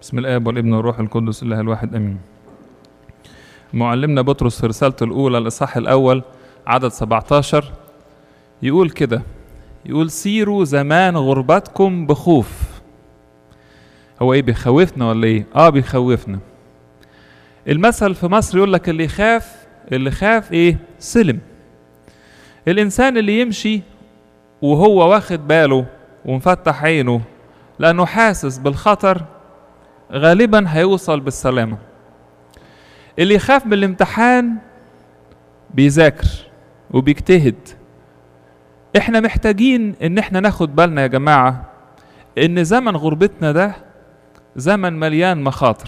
بسم الآب والابن والروح القدس الله الواحد أمين معلمنا بطرس في رسالته الأولى الإصحاح الأول عدد 17 يقول كده يقول سيروا زمان غربتكم بخوف هو ايه بيخوفنا ولا ايه اه بيخوفنا المثل في مصر يقول لك اللي يخاف اللي خاف ايه سلم الانسان اللي يمشي وهو واخد باله ومفتح عينه لانه حاسس بالخطر غالبا هيوصل بالسلامه اللي يخاف من الامتحان بيذاكر وبيجتهد احنا محتاجين ان احنا ناخد بالنا يا جماعه ان زمن غربتنا ده زمن مليان مخاطر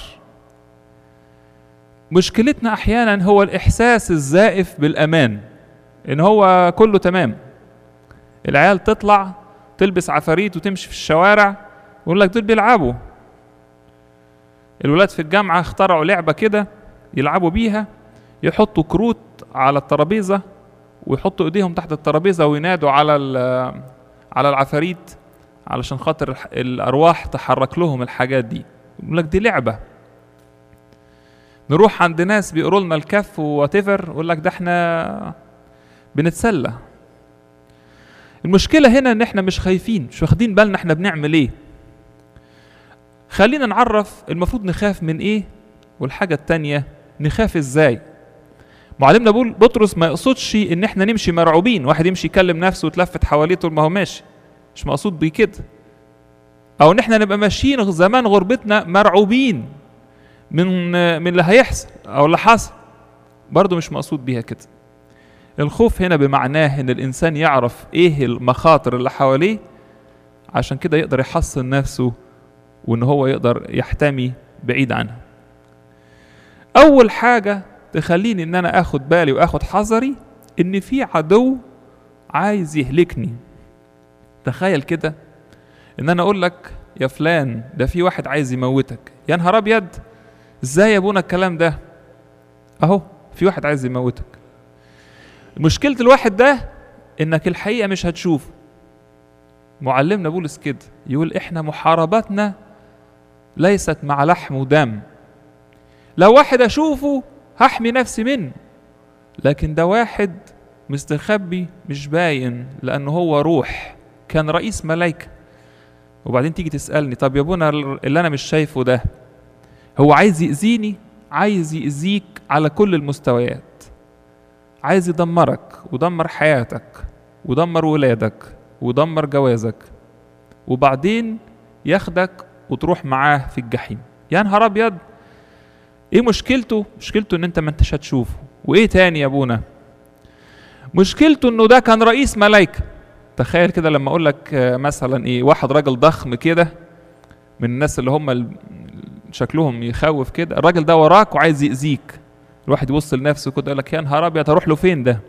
مشكلتنا احيانا هو الاحساس الزائف بالامان ان هو كله تمام العيال تطلع تلبس عفاريت وتمشي في الشوارع ويقول لك دول بيلعبوا الولاد في الجامعه اخترعوا لعبه كده يلعبوا بيها يحطوا كروت على الترابيزه ويحطوا ايديهم تحت الترابيزه وينادوا على على العفاريت علشان خاطر الارواح تحرك لهم الحاجات دي يقول لك دي لعبه نروح عند ناس بيقروا لنا الكف واتيفر يقول لك ده احنا بنتسلى المشكله هنا ان احنا مش خايفين مش واخدين بالنا احنا بنعمل ايه خلينا نعرف المفروض نخاف من ايه والحاجه التانيه نخاف ازاي معلمنا بول بطرس ما يقصدش ان احنا نمشي مرعوبين واحد يمشي يكلم نفسه وتلفت حواليه طول ما هو ماشي مش مقصود بيه كده او ان احنا نبقى ماشيين زمان غربتنا مرعوبين من من اللي هيحصل او اللي حصل برضه مش مقصود بيها كده الخوف هنا بمعناه ان الانسان يعرف ايه المخاطر اللي حواليه عشان كده يقدر يحصن نفسه وان هو يقدر يحتمي بعيد عنها اول حاجه تخليني ان انا اخد بالي واخد حذري ان في عدو عايز يهلكني تخيل كده ان انا اقول لك يا فلان ده في واحد عايز يموتك يا نهار ابيض ازاي يا ابونا الكلام ده اهو في واحد عايز يموتك مشكلة الواحد ده انك الحقيقة مش هتشوفه معلمنا بولس كده يقول احنا محارباتنا ليست مع لحم ودم لو واحد اشوفه هحمي نفسي منه لكن ده واحد مستخبي مش باين لانه هو روح كان رئيس ملايكة وبعدين تيجي تسألني طب يا ابونا اللي انا مش شايفه ده هو عايز يأذيني عايز يأذيك على كل المستويات عايز يدمرك ودمر حياتك ودمر ولادك ودمر جوازك وبعدين ياخدك وتروح معاه في الجحيم يا نهار ابيض ايه مشكلته مشكلته ان انت ما انتش هتشوفه وايه تاني يا ابونا مشكلته انه ده كان رئيس ملايكه تخيل كده لما اقول لك مثلا ايه واحد راجل ضخم كده من الناس اللي هم شكلهم يخوف كده الراجل ده وراك وعايز يأذيك الواحد يبص لنفسه كده يقول لك يا نهار ابيض هروح له فين ده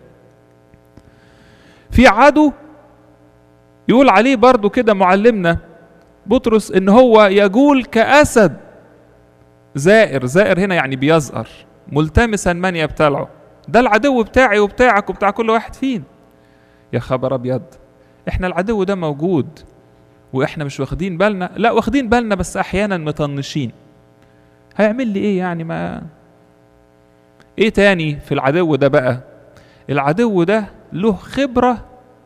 في عدو يقول عليه برضو كده معلمنا بطرس ان هو يجول كأسد زائر زائر هنا يعني بيزقر ملتمسا من يبتلعه ده العدو بتاعي وبتاعك وبتاع كل واحد فين يا خبر ابيض احنا العدو ده موجود واحنا مش واخدين بالنا لا واخدين بالنا بس احيانا مطنشين هيعمل لي ايه يعني ما ايه تاني في العدو ده بقى العدو ده له خبرة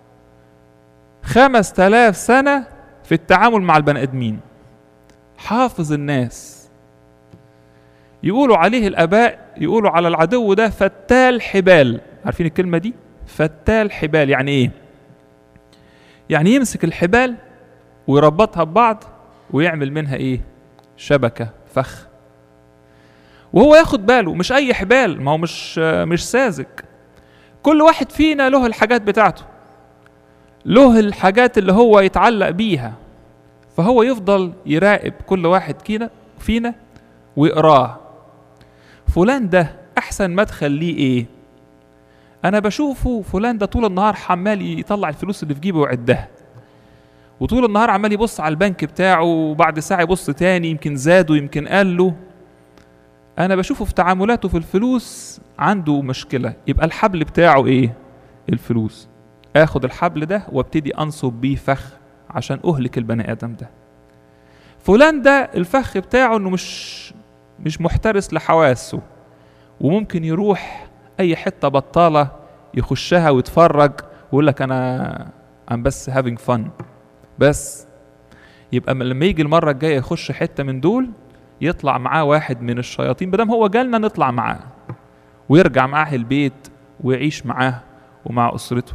خمس تلاف سنة في التعامل مع البني ادمين حافظ الناس يقولوا عليه الاباء يقولوا على العدو ده فتال حبال عارفين الكلمة دي فتال حبال يعني ايه يعني يمسك الحبال ويربطها ببعض ويعمل منها ايه شبكة فخ وهو ياخد باله مش اي حبال ما هو مش مش ساذج كل واحد فينا له الحاجات بتاعته له الحاجات اللي هو يتعلق بيها فهو يفضل يراقب كل واحد كده فينا ويقراه فلان ده احسن مدخل ليه ايه انا بشوفه فلان ده طول النهار حمال يطلع الفلوس اللي في جيبه ويعدها وطول النهار عمال يبص على البنك بتاعه وبعد ساعه يبص تاني يمكن زاد ويمكن قال له انا بشوفه في تعاملاته في الفلوس عنده مشكله يبقى الحبل بتاعه ايه الفلوس اخد الحبل ده وابتدي انصب بيه فخ عشان اهلك البني ادم ده فلان ده الفخ بتاعه انه مش مش محترس لحواسه وممكن يروح اي حته بطاله يخشها ويتفرج ويقول لك انا ام بس هافينج فن بس يبقى لما يجي المره الجايه يخش حته من دول يطلع معاه واحد من الشياطين بدل هو جالنا نطلع معاه ويرجع معاه البيت ويعيش معاه ومع اسرته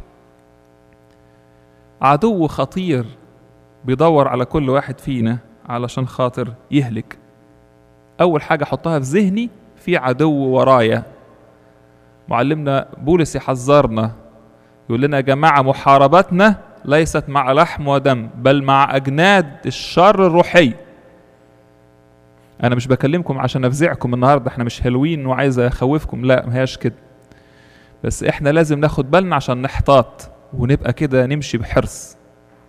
عدو خطير بيدور على كل واحد فينا علشان خاطر يهلك اول حاجه احطها في ذهني في عدو ورايا معلمنا بولس يحذرنا يقول لنا يا جماعه محاربتنا ليست مع لحم ودم بل مع اجناد الشر الروحي انا مش بكلمكم عشان افزعكم النهارده احنا مش حلوين وعايز اخوفكم لا ما هياش كده بس احنا لازم ناخد بالنا عشان نحتاط ونبقى كده نمشي بحرص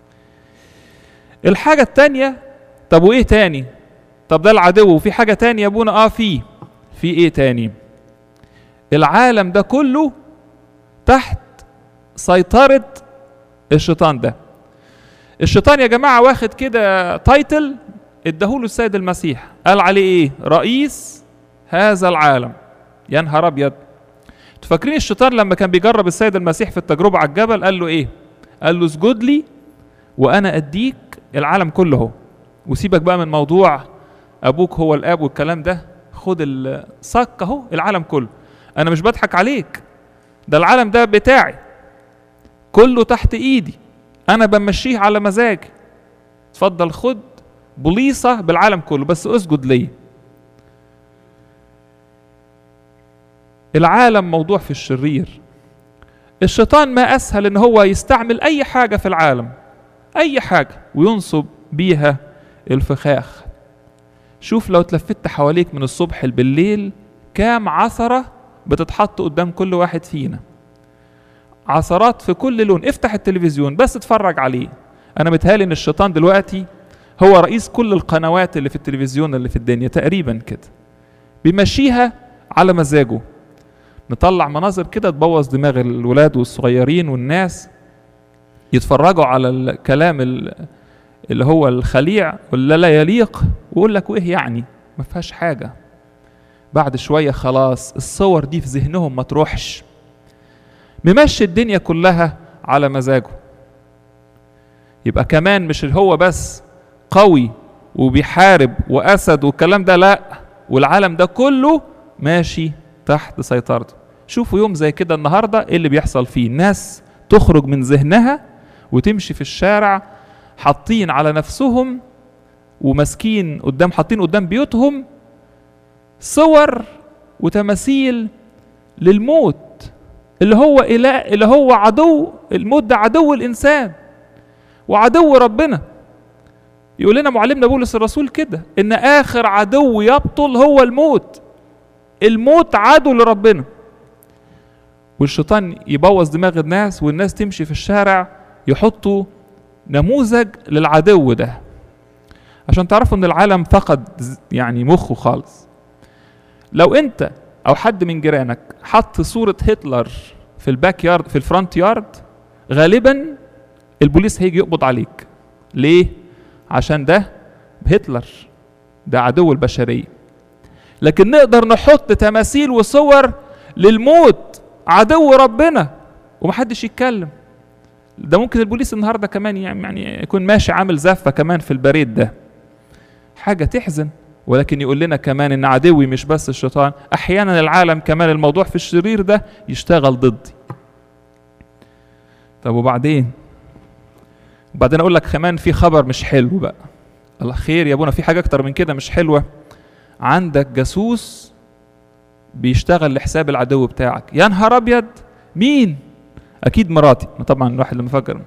الحاجة التانية طب وايه تاني طب ده العدو وفي حاجة تانية يا ابونا اه في في ايه تاني العالم ده كله تحت سيطرة الشيطان ده الشيطان يا جماعة واخد كده تايتل اداهوله السيد المسيح قال عليه ايه رئيس هذا العالم يا نهار ابيض تفكرين الشيطان لما كان بيجرب السيد المسيح في التجربة على الجبل قال له ايه قال له اسجد لي وانا اديك العالم كله هو وسيبك بقى من موضوع ابوك هو الاب والكلام ده خد الصك اهو العالم كله انا مش بضحك عليك ده العالم ده بتاعي كله تحت ايدي انا بمشيه على مزاجي اتفضل خد بوليصة بالعالم كله بس اسجد لي العالم موضوع في الشرير الشيطان ما اسهل ان هو يستعمل اي حاجة في العالم اي حاجة وينصب بيها الفخاخ شوف لو تلفت حواليك من الصبح بالليل كام عثرة بتتحط قدام كل واحد فينا عثرات في كل لون افتح التلفزيون بس اتفرج عليه انا متهيألي ان الشيطان دلوقتي هو رئيس كل القنوات اللي في التلفزيون اللي في الدنيا تقريبا كده بيمشيها على مزاجه نطلع مناظر كده تبوظ دماغ الولاد والصغيرين والناس يتفرجوا على الكلام اللي هو الخليع واللي لا يليق ويقول لك وايه يعني ما فيهاش حاجه بعد شويه خلاص الصور دي في ذهنهم ما تروحش ممشي الدنيا كلها على مزاجه يبقى كمان مش هو بس قوي وبيحارب واسد والكلام ده لا والعالم ده كله ماشي تحت سيطرته شوفوا يوم زي كده النهارده ايه اللي بيحصل فيه الناس تخرج من ذهنها وتمشي في الشارع حاطين على نفسهم وماسكين قدام حاطين قدام بيوتهم صور وتماثيل للموت اللي هو إله اللي هو عدو الموت ده عدو الإنسان وعدو ربنا يقول لنا معلمنا بولس الرسول كده إن آخر عدو يبطل هو الموت الموت عدو لربنا والشيطان يبوظ دماغ الناس والناس تمشي في الشارع يحطوا نموذج للعدو ده عشان تعرفوا ان العالم فقد يعني مخه خالص لو انت او حد من جيرانك حط صورة هتلر في الباك يارد في الفرونت يارد غالبا البوليس هيجي يقبض عليك ليه عشان ده هتلر ده عدو البشرية لكن نقدر نحط تماثيل وصور للموت عدو ربنا ومحدش يتكلم ده ممكن البوليس النهارده كمان يعني يكون ماشي عامل زفه كمان في البريد ده حاجه تحزن ولكن يقول لنا كمان ان عدوي مش بس الشيطان احيانا العالم كمان الموضوع في الشرير ده يشتغل ضدي طب وبعدين وبعدين اقول لك كمان في خبر مش حلو بقى الله خير يا ابونا في حاجه اكتر من كده مش حلوه عندك جاسوس بيشتغل لحساب العدو بتاعك يا نهار ابيض مين اكيد مراتي طبعا الواحد لما فكر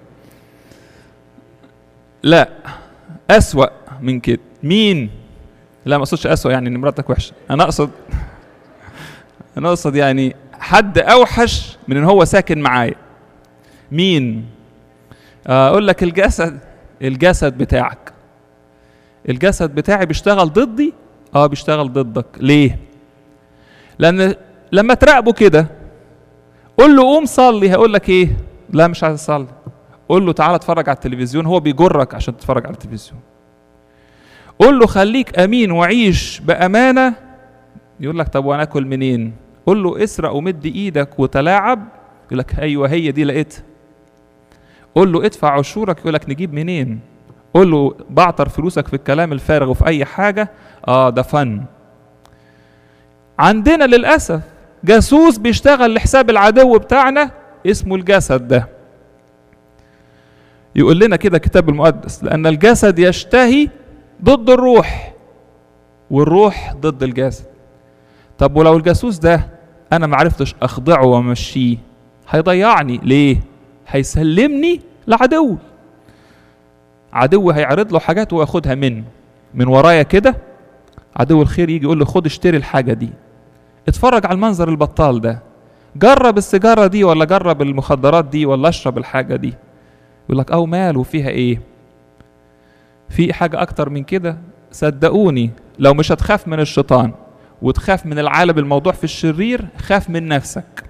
لا اسوا من كده مين لا ما اقصدش اسوا يعني ان مراتك وحشه انا اقصد انا اقصد يعني حد اوحش من ان هو ساكن معايا مين اقول لك الجسد الجسد بتاعك الجسد بتاعي بيشتغل ضدي اه بيشتغل ضدك ليه لان لما تراقبه كده قول له قوم صلي هيقول لك ايه لا مش عايز اصلي قول له تعالى اتفرج على التلفزيون هو بيجرك عشان تتفرج على التلفزيون قول له خليك امين وعيش بامانه يقول لك طب وانا اكل منين قول له اسرق ومد ايدك وتلاعب يقول لك ايوه هي دي لقيتها قول له ادفع عشورك يقول لك نجيب منين قول له بعتر فلوسك في الكلام الفارغ وفي اي حاجه اه ده فن عندنا للاسف جاسوس بيشتغل لحساب العدو بتاعنا اسمه الجسد ده يقول لنا كده الكتاب المقدس لان الجسد يشتهي ضد الروح والروح ضد الجسد طب ولو الجاسوس ده انا ما عرفتش اخضعه وامشيه هيضيعني ليه هيسلمني لعدو عدو هيعرض له حاجات وياخدها منه من ورايا كده عدو الخير يجي يقول له خد اشتري الحاجه دي اتفرج على المنظر البطال ده جرب السيجاره دي ولا جرب المخدرات دي ولا اشرب الحاجه دي يقول لك او ماله فيها ايه في حاجه اكتر من كده صدقوني لو مش هتخاف من الشيطان وتخاف من العالم الموضوع في الشرير خاف من نفسك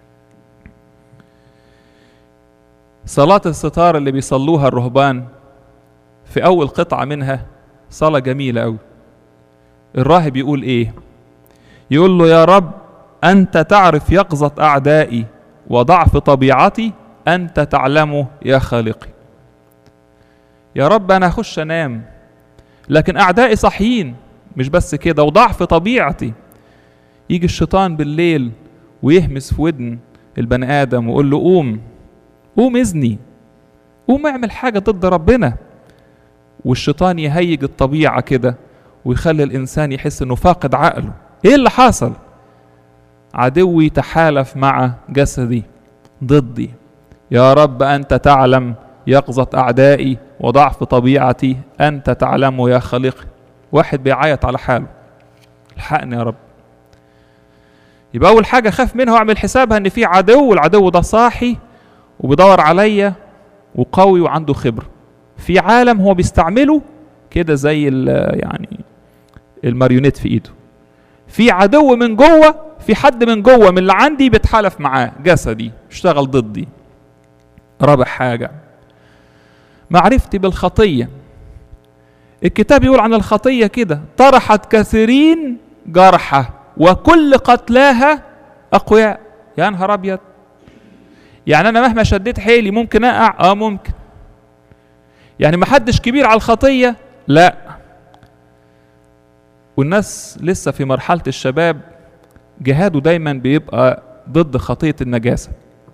صلاة الستار اللي بيصلوها الرهبان في أول قطعة منها صلاة جميلة أوي الراهب يقول إيه؟ يقول له يا رب أنت تعرف يقظة أعدائي وضعف طبيعتي أنت تعلمه يا خالقي يا رب أنا أخش أنام لكن أعدائي صحيين مش بس كده وضعف طبيعتي يجي الشيطان بالليل ويهمس في ودن البني آدم ويقول له قوم قوم اذني قوم اعمل حاجة ضد ربنا والشيطان يهيج الطبيعة كده ويخلي الإنسان يحس إنه فاقد عقله إيه اللي حصل؟ عدوي تحالف مع جسدي ضدي يا رب أنت تعلم يقظة أعدائي وضعف طبيعتي أنت تعلم يا خالقي واحد بيعيط على حاله الحقني يا رب يبقى أول حاجة خاف منها وأعمل حسابها إن في عدو العدو ده صاحي وبيدور عليا وقوي وعنده خبرة في عالم هو بيستعمله كده زي يعني الماريونيت في ايده في عدو من جوه في حد من جوه من اللي عندي بيتحالف معاه جسدي اشتغل ضدي رابع حاجة معرفتي بالخطية الكتاب يقول عن الخطية كده طرحت كثيرين جرحى وكل قتلاها أقوياء يا نهار أبيض يعني أنا مهما شديت حيلي ممكن أقع آه ممكن يعني ما حدش كبير على الخطية لا والناس لسه في مرحلة الشباب جهاده دايما بيبقى ضد خطية النجاسة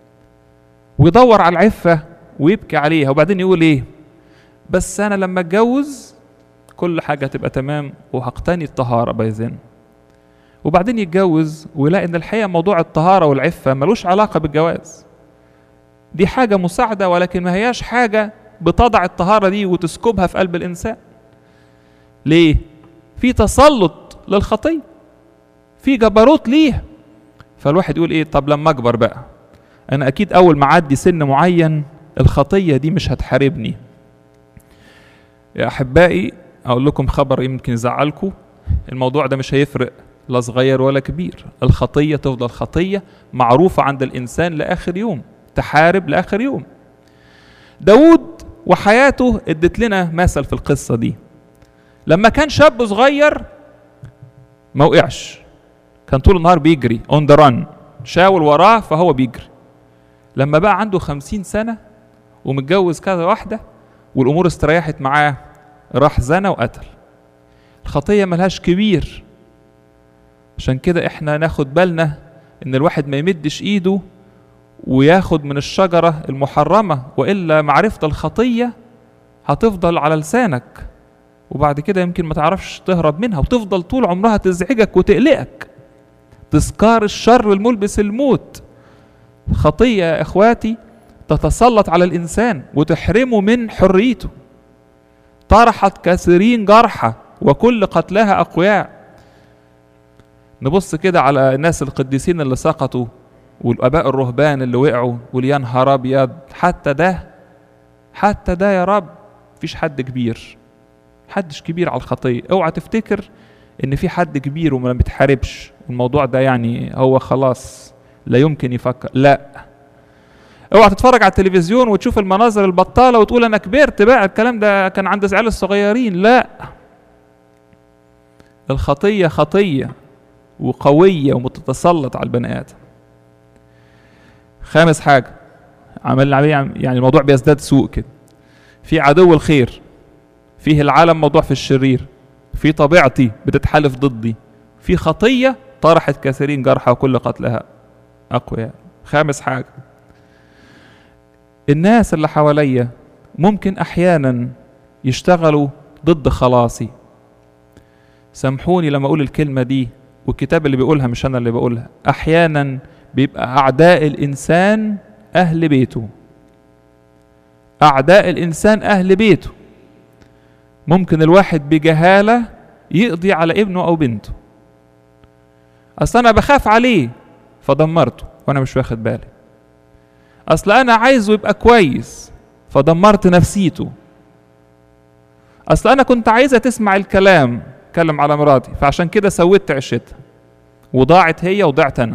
ويدور على العفة ويبكي عليها وبعدين يقول ايه بس انا لما اتجوز كل حاجة تبقى تمام وهقتني الطهارة باذن وبعدين يتجوز ويلاقي ان الحقيقة موضوع الطهارة والعفة ملوش علاقة بالجواز دي حاجة مساعدة ولكن ما هياش حاجة بتضع الطهارة دي وتسكبها في قلب الإنسان ليه؟ في تسلط للخطية في جبروت ليها فالواحد يقول ايه طب لما اكبر بقى انا اكيد اول ما اعدي سن معين الخطية دي مش هتحاربني يا احبائي اقول لكم خبر يمكن يزعلكم الموضوع ده مش هيفرق لا صغير ولا كبير الخطية تفضل خطية معروفة عند الإنسان لآخر يوم تحارب لآخر يوم داود وحياته ادت لنا مثل في القصة دي لما كان شاب صغير ما وقعش كان طول النهار بيجري اون ذا ران شاول وراه فهو بيجري لما بقى عنده خمسين سنة ومتجوز كذا واحدة والأمور استريحت معاه راح زنى وقتل الخطية ملهاش كبير عشان كده احنا ناخد بالنا ان الواحد ما يمدش ايده وياخد من الشجرة المحرمة وإلا معرفة الخطية هتفضل على لسانك وبعد كده يمكن ما تعرفش تهرب منها وتفضل طول عمرها تزعجك وتقلقك تذكار الشر الملبس الموت خطية يا إخواتي تتسلط على الإنسان وتحرمه من حريته طرحت كثيرين جرحى وكل قتلاها أقوياء نبص كده على الناس القديسين اللي سقطوا والاباء الرهبان اللي وقعوا واللي يا نهار ابيض حتى ده حتى ده يا رب مفيش حد كبير حدش كبير على الخطيه اوعى تفتكر ان في حد كبير وما بيتحاربش الموضوع ده يعني هو خلاص لا يمكن يفكر لا اوعى تتفرج على التلفزيون وتشوف المناظر البطاله وتقول انا كبرت بقى الكلام ده كان عند العيال الصغيرين لا الخطية خطية وقوية ومتتسلط على البني آدم خامس حاجة عمل عليه يعني الموضوع بيزداد سوء كده في عدو الخير فيه العالم موضوع في الشرير في طبيعتي بتتحالف ضدي في خطية طرحت كثيرين جرحى وكل قتلها أقوياء خامس حاجة الناس اللي حواليا ممكن أحيانا يشتغلوا ضد خلاصي سامحوني لما أقول الكلمة دي والكتاب اللي بيقولها مش أنا اللي بقولها أحيانا بيبقى أعداء الإنسان أهل بيته أعداء الإنسان أهل بيته ممكن الواحد بجهالة يقضي على ابنه أو بنته أصل أنا بخاف عليه فدمرته وأنا مش واخد بالي أصل أنا عايزه يبقى كويس فدمرت نفسيته أصل أنا كنت عايزة تسمع الكلام اتكلم على مراتي فعشان كده سويت عشتها وضاعت هي وضعت أنا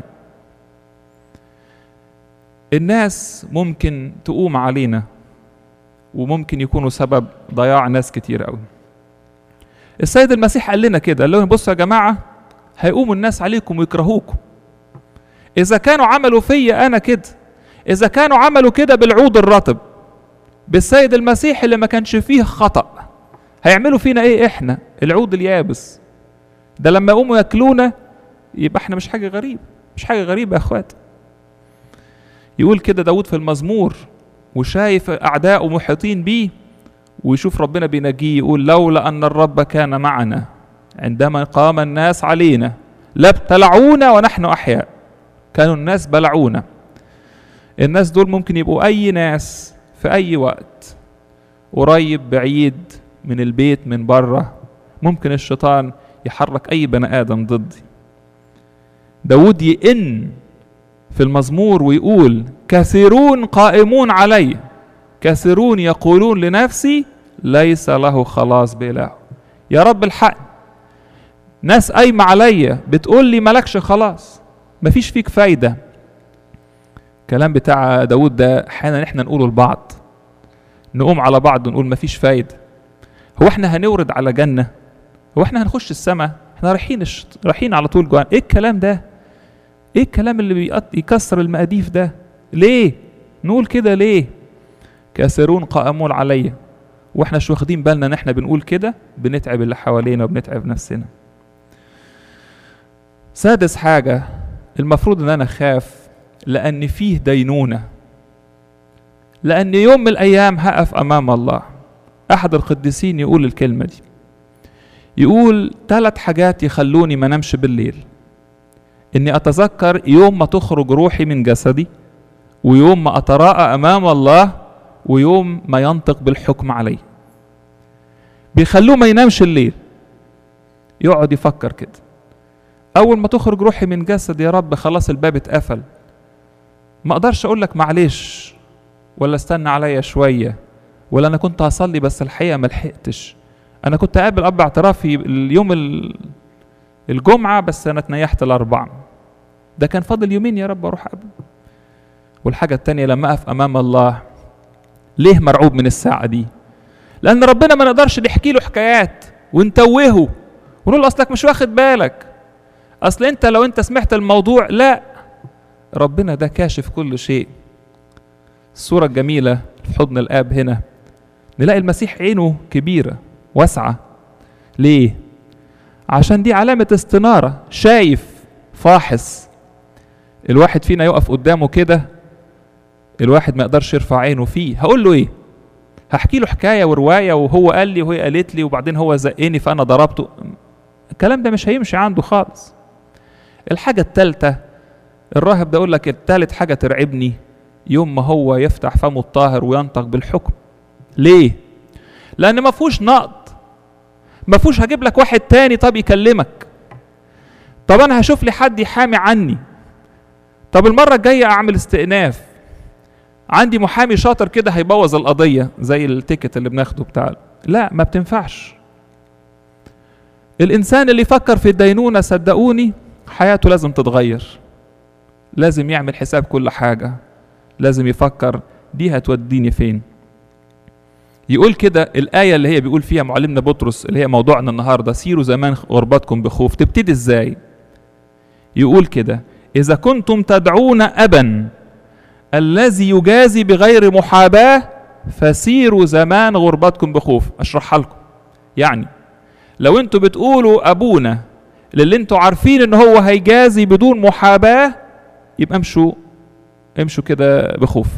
الناس ممكن تقوم علينا وممكن يكونوا سبب ضياع ناس كتير قوي السيد المسيح قال لنا كده قال لهم بصوا يا جماعه هيقوموا الناس عليكم ويكرهوكم اذا كانوا عملوا فيا انا كده اذا كانوا عملوا كده بالعود الرطب بالسيد المسيح اللي ما كانش فيه خطأ هيعملوا فينا ايه احنا العود اليابس ده لما يقوموا ياكلونا يبقى احنا مش حاجه غريبه مش حاجه غريبه يا اخوات يقول كده داود في المزمور وشايف أعداؤه محيطين بيه ويشوف ربنا بينجيه يقول لولا أن الرب كان معنا عندما قام الناس علينا لابتلعونا ونحن أحياء كانوا الناس بلعونا الناس دول ممكن يبقوا أي ناس في أي وقت قريب بعيد من البيت من بره ممكن الشيطان يحرك أي بني آدم ضدي داود يئن في المزمور ويقول كثيرون قائمون علي كثيرون يقولون لنفسي ليس له خلاص بإله يا رب الحق ناس قايمة عليا بتقول لي مالكش خلاص مفيش فيك فايدة الكلام بتاع داود ده احيانا احنا نقوله لبعض نقوم على بعض ونقول مفيش فايدة هو احنا هنورد على جنة هو احنا هنخش السماء احنا رايحين الشط... رايحين على طول جوان ايه الكلام ده ايه الكلام اللي بيكسر المقاديف ده ليه نقول كده ليه كاسرون قائمون عليا واحنا مش واخدين بالنا ان احنا بنقول كده بنتعب اللي حوالينا وبنتعب نفسنا سادس حاجة المفروض ان انا اخاف لان فيه دينونة لان يوم من الايام هقف امام الله احد القديسين يقول الكلمة دي يقول ثلاث حاجات يخلوني ما نمش بالليل اني اتذكر يوم ما تخرج روحي من جسدي ويوم ما اتراءى امام الله ويوم ما ينطق بالحكم علي بيخلوه ما ينامش الليل يقعد يفكر كده اول ما تخرج روحي من جسد يا رب خلاص الباب اتقفل ما اقدرش اقول لك معلش ولا استنى عليا شويه ولا انا كنت هصلي بس الحقيقه ما لحقتش انا كنت قابل اب اعترافي اليوم الجمعه بس انا اتنيحت الاربعه ده كان فاضل يومين يا رب اروح قبل والحاجه التانيه لما اقف امام الله ليه مرعوب من الساعه دي لان ربنا ما نقدرش نحكي له حكايات ونتوهه ونقول اصلك مش واخد بالك اصل انت لو انت سمعت الموضوع لا ربنا ده كاشف كل شيء الصورة الجميلة في حضن الآب هنا نلاقي المسيح عينه كبيرة واسعة ليه؟ عشان دي علامة استنارة شايف فاحص الواحد فينا يقف قدامه كده الواحد ما يقدرش يرفع عينه فيه هقول له ايه هحكي له حكايه وروايه وهو قال لي وهي قالت لي وبعدين هو زقني فانا ضربته الكلام ده مش هيمشي عنده خالص الحاجه الثالثه الراهب ده يقول لك الثالث حاجه ترعبني يوم ما هو يفتح فمه الطاهر وينطق بالحكم ليه لان ما فيهوش نقد ما فيهوش هجيب لك واحد تاني طب يكلمك طب انا هشوف لي حد يحامي عني طب المره الجايه اعمل استئناف عندي محامي شاطر كده هيبوظ القضيه زي التيكت اللي بناخده بتاع لا ما بتنفعش الانسان اللي يفكر في الدينونه صدقوني حياته لازم تتغير لازم يعمل حساب كل حاجه لازم يفكر دي هتوديني فين يقول كده الآية اللي هي بيقول فيها معلمنا بطرس اللي هي موضوعنا النهاردة سيروا زمان غربتكم بخوف تبتدي ازاي يقول كده إذا كنتم تدعون أبا الذي يجازي بغير محاباة فسيروا زمان غربتكم بخوف أشرحها لكم يعني لو انتوا بتقولوا أبونا للي انتوا عارفين ان هو هيجازي بدون محاباة يبقى امشوا امشوا كده بخوف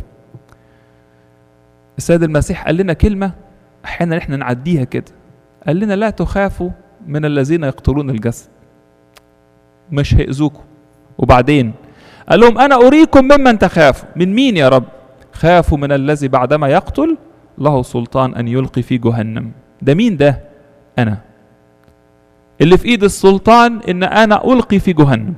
السيد المسيح قال لنا كلمة احيانا احنا نعديها كده قال لنا لا تخافوا من الذين يقتلون الجسد مش هيأذوكم وبعدين قال لهم انا اريكم ممن تخافوا من مين يا رب خافوا من الذي بعدما يقتل له سلطان ان يلقي في جهنم ده مين ده انا اللي في ايد السلطان ان انا القي في جهنم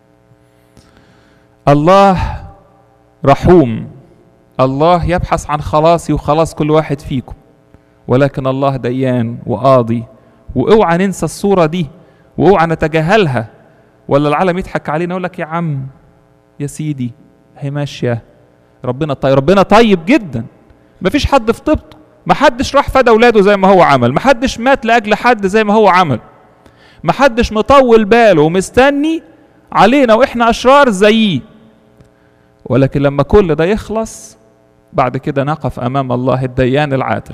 الله رحوم الله يبحث عن خلاصي وخلاص كل واحد فيكم ولكن الله ديان وقاضي واوعى ننسى الصوره دي واوعى نتجاهلها ولا العالم يضحك علينا يقول لك يا عم يا سيدي هي ماشيه ربنا طيب ربنا طيب جدا مفيش حد في طيبته محدش راح فدى اولاده زي ما هو عمل محدش مات لاجل حد زي ما هو عمل محدش مطول باله ومستني علينا واحنا اشرار زيه ولكن لما كل ده يخلص بعد كده نقف امام الله الديان العادل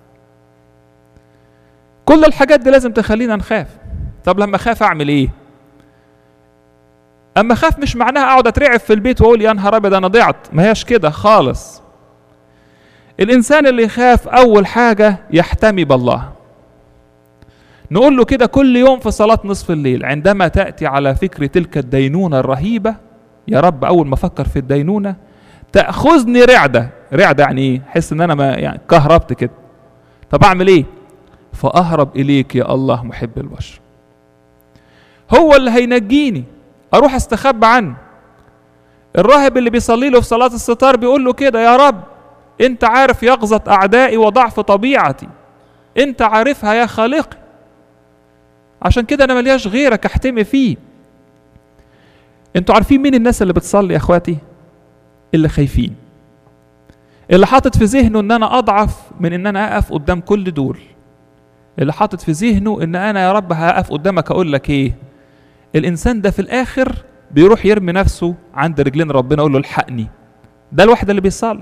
كل الحاجات دي لازم تخلينا نخاف طب لما اخاف اعمل ايه اما اخاف مش معناها اقعد اترعب في البيت واقول يا نهار ابيض انا ضعت ما هياش كده خالص الانسان اللي يخاف اول حاجه يحتمي بالله نقول له كده كل يوم في صلاه نصف الليل عندما تاتي على فكر تلك الدينونه الرهيبه يا رب اول ما افكر في الدينونه تاخذني رعده رعده يعني ايه احس ان انا ما يعني كهربت كده طب اعمل ايه فاهرب اليك يا الله محب البشر هو اللي هينجيني اروح استخبى عنه الراهب اللي بيصلي له في صلاه الستار بيقول له كده يا رب انت عارف يقظه اعدائي وضعف طبيعتي انت عارفها يا خالقي عشان كده انا ملياش غيرك احتمي فيه انتوا عارفين مين الناس اللي بتصلي يا اخواتي اللي خايفين اللي حاطط في ذهنه ان انا اضعف من ان انا اقف قدام كل دول اللي حاطط في ذهنه ان انا يا رب هقف قدامك اقول لك ايه الانسان ده في الاخر بيروح يرمي نفسه عند رجلين ربنا يقول له الحقني ده الواحد اللي بيصلي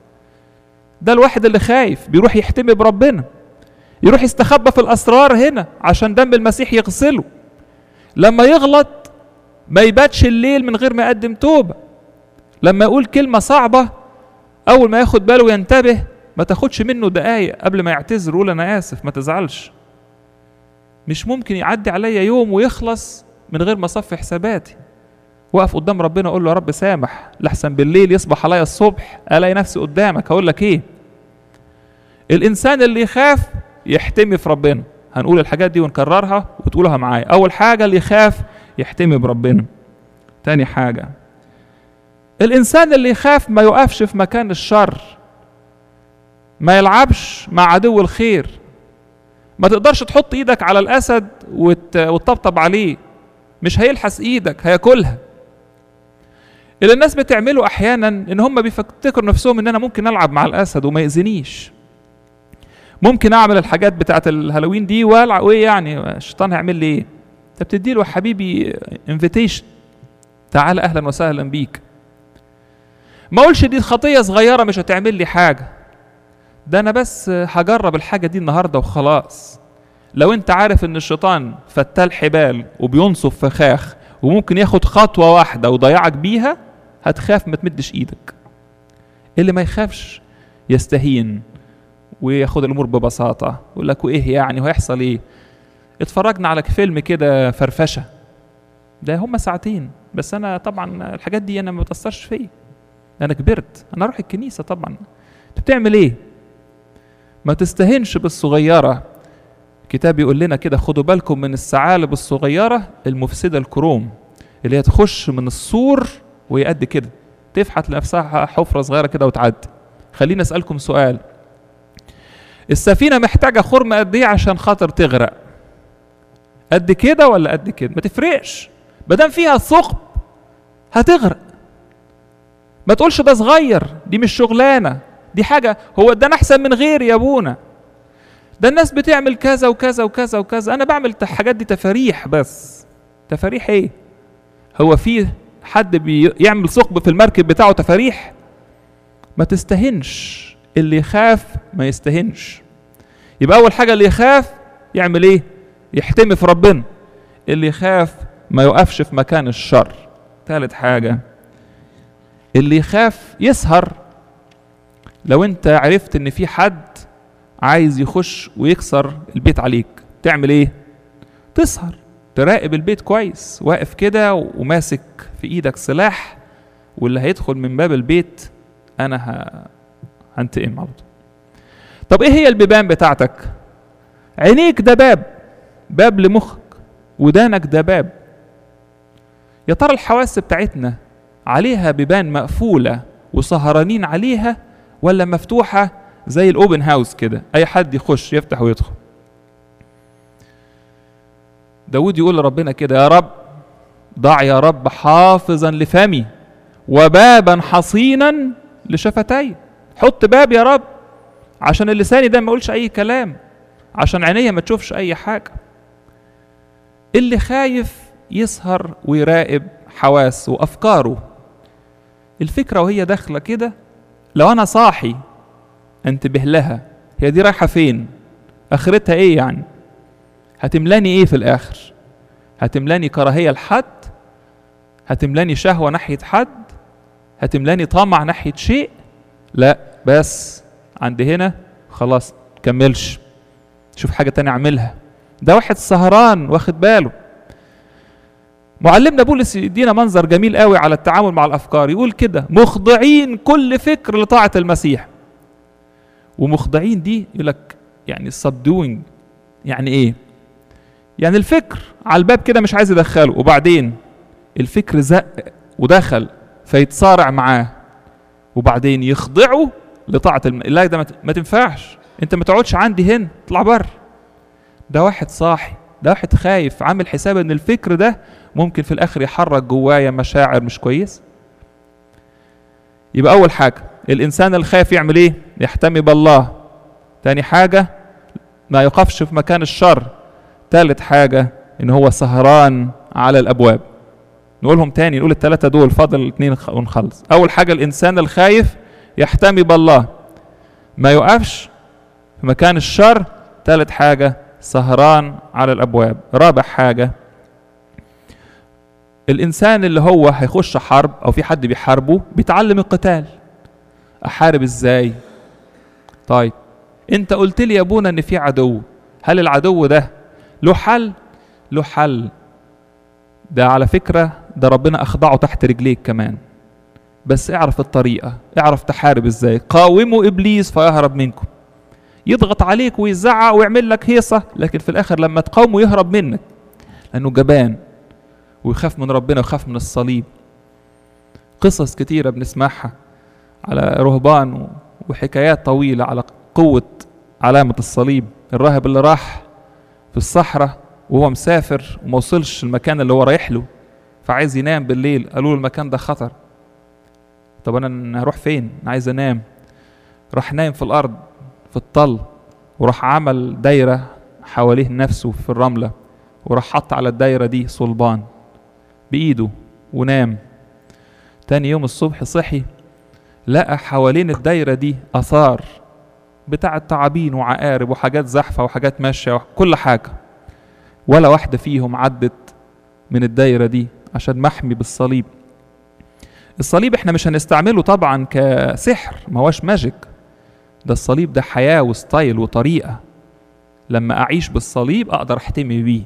ده الواحد اللي خايف بيروح يحتمي بربنا يروح يستخبى في الاسرار هنا عشان دم المسيح يغسله لما يغلط ما يباتش الليل من غير ما يقدم توبه لما يقول كلمه صعبه اول ما ياخد باله وينتبه ما تاخدش منه دقايق قبل ما يعتذر يقول انا اسف ما تزعلش مش ممكن يعدي عليا يوم ويخلص من غير ما اصفي حساباتي واقف قدام ربنا اقول له يا رب سامح لحسن بالليل يصبح عليا الصبح الاقي نفسي قدامك هقول لك ايه الانسان اللي يخاف يحتمي في ربنا هنقول الحاجات دي ونكررها وتقولها معايا اول حاجه اللي يخاف يحتمي بربنا تاني حاجه الانسان اللي يخاف ما يقفش في مكان الشر ما يلعبش مع عدو الخير ما تقدرش تحط ايدك على الاسد وت... وتطبطب عليه مش هيلحس ايدك هياكلها اللي الناس بتعمله احيانا ان هم بيفتكروا نفسهم ان انا ممكن العب مع الاسد وما يأذينيش ممكن اعمل الحاجات بتاعت الهالوين دي والعب وايه يعني الشيطان هيعمل لي ايه انت بتدي له حبيبي انفيتيشن تعال اهلا وسهلا بيك ما اقولش دي خطيه صغيره مش هتعمل لي حاجه ده انا بس هجرب الحاجه دي النهارده وخلاص لو انت عارف ان الشيطان فتال حبال وبينصف فخاخ وممكن ياخد خطوه واحده ويضيعك بيها هتخاف ما تمدش ايدك اللي ما يخافش يستهين وياخد الامور ببساطه يقول لك وايه يعني وهيحصل ايه اتفرجنا على فيلم كده فرفشه ده هما ساعتين بس انا طبعا الحاجات دي انا ما بتاثرش فيا انا كبرت انا اروح الكنيسه طبعا انت بتعمل ايه ما تستهنش بالصغيره الكتاب يقول لنا كده خدوا بالكم من الثعالب الصغيره المفسده الكروم اللي هي تخش من السور وهي قد كده تفحت لنفسها حفره صغيره كده وتعدي خليني اسالكم سؤال السفينه محتاجه خرم قد ايه عشان خاطر تغرق قد كده ولا قد كده ما تفرقش ما دام فيها ثقب هتغرق ما تقولش ده صغير دي مش شغلانه دي حاجه هو ده انا احسن من غيري يا ابونا ده الناس بتعمل كذا وكذا وكذا وكذا انا بعمل الحاجات دي تفاريح بس تفاريح ايه هو في حد بيعمل ثقب في المركب بتاعه تفاريح ما تستهنش اللي يخاف ما يستهنش يبقى اول حاجه اللي يخاف يعمل ايه يحتمي في ربنا اللي يخاف ما يقفش في مكان الشر ثالث حاجه اللي يخاف يسهر لو انت عرفت ان في حد عايز يخش ويكسر البيت عليك تعمل ايه تسهر تراقب البيت كويس واقف كده وماسك في ايدك سلاح واللي هيدخل من باب البيت انا ه... هنتقم على طول طب ايه هي البيبان بتاعتك عينيك ده باب باب لمخك ودانك ده باب يا ترى الحواس بتاعتنا عليها بيبان مقفوله وسهرانين عليها ولا مفتوحه زي الاوبن هاوس كده اي حد يخش يفتح ويدخل داود يقول لربنا كده يا رب ضع يا رب حافظا لفمي وبابا حصينا لشفتي حط باب يا رب عشان اللساني ده ما يقولش اي كلام عشان عينيا ما تشوفش اي حاجه اللي خايف يسهر ويراقب حواسه وافكاره الفكره وهي داخله كده لو انا صاحي انتبه لها هي دي رايحه فين اخرتها ايه يعني هتملاني ايه في الاخر هتملاني كراهيه لحد هتملاني شهوه ناحيه حد هتملاني طمع ناحيه شيء لا بس عند هنا خلاص كملش شوف حاجه تانية اعملها ده واحد سهران واخد باله معلمنا بولس يدينا منظر جميل قوي على التعامل مع الافكار يقول كده مخضعين كل فكر لطاعه المسيح ومخضعين دي يقول لك يعني subduing يعني ايه يعني الفكر على الباب كده مش عايز يدخله وبعدين الفكر زق ودخل فيتصارع معاه وبعدين يخضعه لطاعة الم... لا ده ما تنفعش انت ما تقعدش عندي هنا اطلع بره ده واحد صاحي ده واحد خايف عامل حساب ان الفكر ده ممكن في الاخر يحرك جوايا مشاعر مش كويس يبقى اول حاجه الانسان الخايف يعمل ايه يحتمي بالله تاني حاجه ما يقفش في مكان الشر تالت حاجه ان هو سهران على الابواب نقولهم تاني نقول الثلاثه دول فاضل اتنين ونخلص اول حاجه الانسان الخايف يحتمي بالله ما يقفش في مكان الشر تالت حاجه سهران على الابواب رابع حاجه الانسان اللي هو هيخش حرب او في حد بيحاربه بيتعلم القتال احارب ازاي طيب انت قلت لي يا ابونا ان في عدو هل العدو ده له حل له حل ده على فكره ده ربنا اخضعه تحت رجليك كمان بس اعرف الطريقه اعرف تحارب ازاي قاوموا ابليس فيهرب منكم يضغط عليك ويزعق ويعمل لك هيصه لكن في الاخر لما تقاومه يهرب منك لانه جبان ويخاف من ربنا ويخاف من الصليب قصص كتيره بنسمعها على رهبان وحكايات طويله على قوه علامه الصليب الراهب اللي راح في الصحراء وهو مسافر وما وصلش المكان اللي هو رايح له فعايز ينام بالليل قالوا له المكان ده خطر طب انا هروح فين انا عايز انام راح نايم في الارض في الطل وراح عمل دايره حواليه نفسه في الرمله وراح حط على الدايره دي صلبان بايده ونام تاني يوم الصبح صحي لقى حوالين الدايره دي اثار بتاع تعابين وعقارب وحاجات زحفه وحاجات ماشيه كل حاجه ولا واحده فيهم عدت من الدايره دي عشان محمي بالصليب الصليب احنا مش هنستعمله طبعا كسحر ما هوش ماجيك ده الصليب ده حياة وستايل وطريقة لما أعيش بالصليب أقدر أحتمي بيه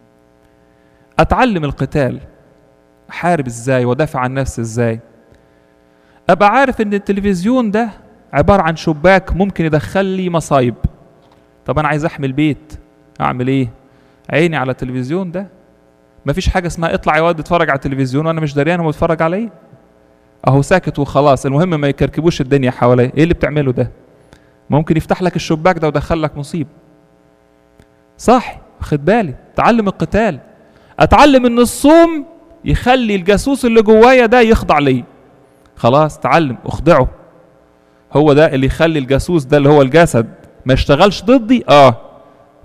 أتعلم القتال أحارب إزاي وأدافع عن نفسي إزاي أبقى عارف إن التلفزيون ده عبارة عن شباك ممكن يدخل لي مصايب طب أنا عايز أحمي البيت أعمل إيه عيني على التلفزيون ده مفيش حاجة اسمها اطلع يا واد اتفرج على التلفزيون وأنا مش دريان هو بيتفرج على إيه أهو ساكت وخلاص المهم ما يكركبوش الدنيا حواليه إيه اللي بتعمله ده ممكن يفتح لك الشباك ده ودخل لك مصيبه صح خد بالي تعلم القتال اتعلم ان الصوم يخلي الجاسوس اللي جوايا ده يخضع لي خلاص تعلم اخضعه هو ده اللي يخلي الجاسوس ده اللي هو الجسد ما يشتغلش ضدي اه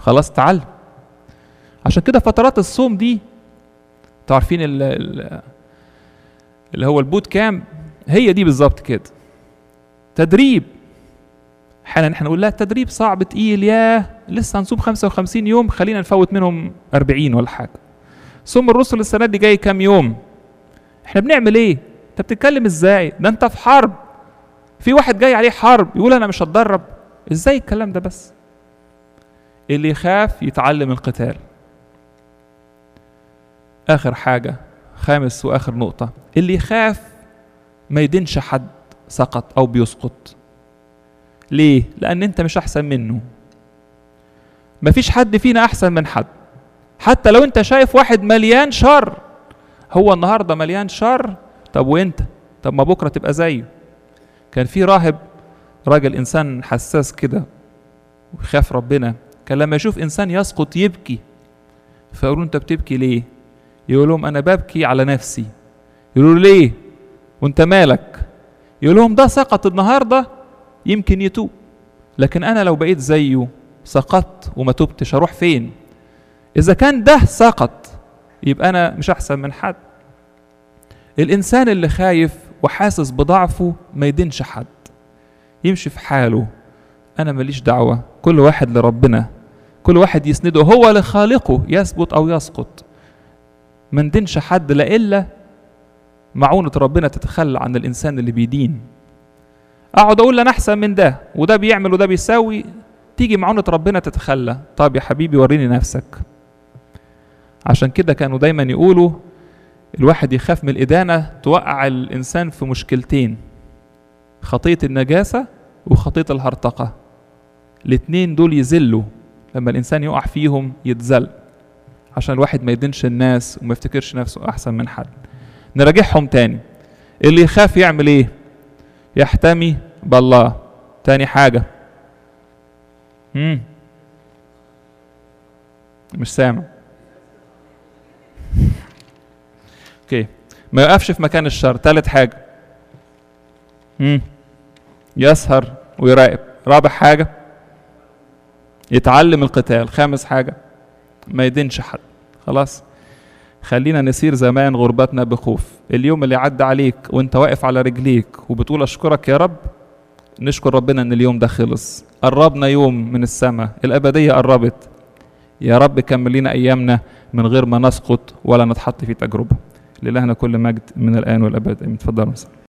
خلاص تعلم عشان كده فترات الصوم دي انتوا عارفين ال- ال- اللي هو البوت كام هي دي بالظبط كده تدريب احيانا احنا نقول لا التدريب صعب تقيل ياه لسه هنصوم 55 يوم خلينا نفوت منهم 40 ولا حاجه صوم الرسل السنه دي جاي كام يوم احنا بنعمل ايه انت بتتكلم ازاي ده انت في حرب في واحد جاي عليه حرب يقول انا مش هتدرب ازاي الكلام ده بس اللي يخاف يتعلم القتال اخر حاجه خامس واخر نقطه اللي يخاف ما يدينش حد سقط او بيسقط ليه لان انت مش احسن منه مفيش حد فينا احسن من حد حتى لو انت شايف واحد مليان شر هو النهارده مليان شر طب وانت طب ما بكره تبقى زيه كان في راهب راجل انسان حساس كده ويخاف ربنا كان لما يشوف انسان يسقط يبكي فيقولوا انت بتبكي ليه يقول لهم انا ببكي على نفسي يقولوا له ليه وانت مالك يقول لهم ده سقط النهارده يمكن يتوب لكن انا لو بقيت زيه سقطت وما تبتش اروح فين اذا كان ده سقط يبقى انا مش احسن من حد الانسان اللي خايف وحاسس بضعفه ما يدينش حد يمشي في حاله انا ماليش دعوه كل واحد لربنا كل واحد يسنده هو لخالقه يثبت او يسقط ما ندينش حد لا الا معونة ربنا تتخلى عن الانسان اللي بيدين اقعد اقول انا احسن من ده وده بيعمل وده بيساوي تيجي معونة ربنا تتخلى طب يا حبيبي وريني نفسك عشان كده كانوا دايما يقولوا الواحد يخاف من الإدانة توقع الإنسان في مشكلتين خطية النجاسة وخطية الهرطقة الاتنين دول يذلوا لما الإنسان يقع فيهم يتذل عشان الواحد ما يدينش الناس وما يفتكرش نفسه أحسن من حد نراجعهم تاني اللي يخاف يعمل ايه يحتمي بالله تاني حاجة مم. مش سامع اوكي ما يقفش في مكان الشر تالت حاجة مم. يسهر ويراقب رابع حاجة يتعلم القتال خامس حاجة ما يدينش حد خلاص خلينا نسير زمان غربتنا بخوف اليوم اللي عدى عليك وانت واقف على رجليك وبتقول اشكرك يا رب نشكر ربنا ان اليوم ده خلص قربنا يوم من السماء الابدية قربت يا رب كمل لنا ايامنا من غير ما نسقط ولا نتحط في تجربة لله كل مجد من الان والابد امين اتفضلوا